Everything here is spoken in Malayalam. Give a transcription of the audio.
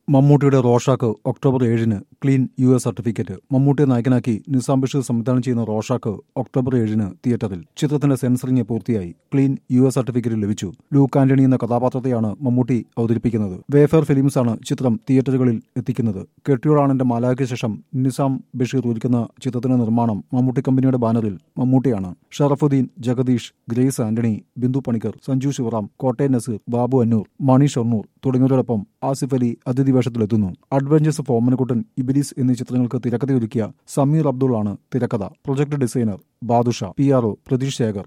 മമ്മൂട്ടിയുടെ റോഷാക്ക് ഒക്ടോബർ ഏഴിന് ക്ലീൻ യു എസ് സർട്ടിഫിക്കറ്റ് മമ്മൂട്ടിയെ നായകനാക്കി നിസാം ബഷീർ സംവിധാനം ചെയ്യുന്ന റോഷാക്ക് ഒക്ടോബർ ഏഴിന് തിയേറ്ററിൽ ചിത്രത്തിന്റെ സെൻസറിംഗ് പൂർത്തിയായി ക്ലീൻ യു എസ് സർട്ടിഫിക്കറ്റ് ലഭിച്ചു ലൂക്ക് ആന്റണി എന്ന കഥാപാത്രത്തെയാണ് മമ്മൂട്ടി അവതരിപ്പിക്കുന്നത് വേഫെയർ ഫിലിംസാണ് ചിത്രം തിയേറ്ററുകളിൽ എത്തിക്കുന്നത് കെട്ടിയോളാണെന്റെ മാലായ്ക്ക് ശേഷം നിസാം ബഷീർ ഒരുക്കുന്ന ചിത്രത്തിന്റെ നിർമ്മാണം മമ്മൂട്ടി കമ്പനിയുടെ ബാനറിൽ മമ്മൂട്ടിയാണ് ഷറഫുദ്ദീൻ ജഗദീഷ് ഗ്രേസ് ആന്റണി ബിന്ദു പണിക്കർ സഞ്ജു ശിവറാം കോട്ടയം നസീർ ബാബു അന്നൂർ മണി ഷൊർണൂർ തുടങ്ങിയവരോടൊപ്പം ആസിഫ് അലി അതിഥി വേഷത്തിലെത്തുന്നു അഡ്വഞ്ചേഴ്സ് ഓഫ് ഓമനക്കുട്ടൻ ഇബിലിസ് എന്നീ ചിത്രങ്ങൾക്ക് തിരക്കഥയൊരുക്കിയ സമീർ അബ്ദുൾ ആണ് തിരക്കഥ project designer Badusha P R O Pratheesh Shekhar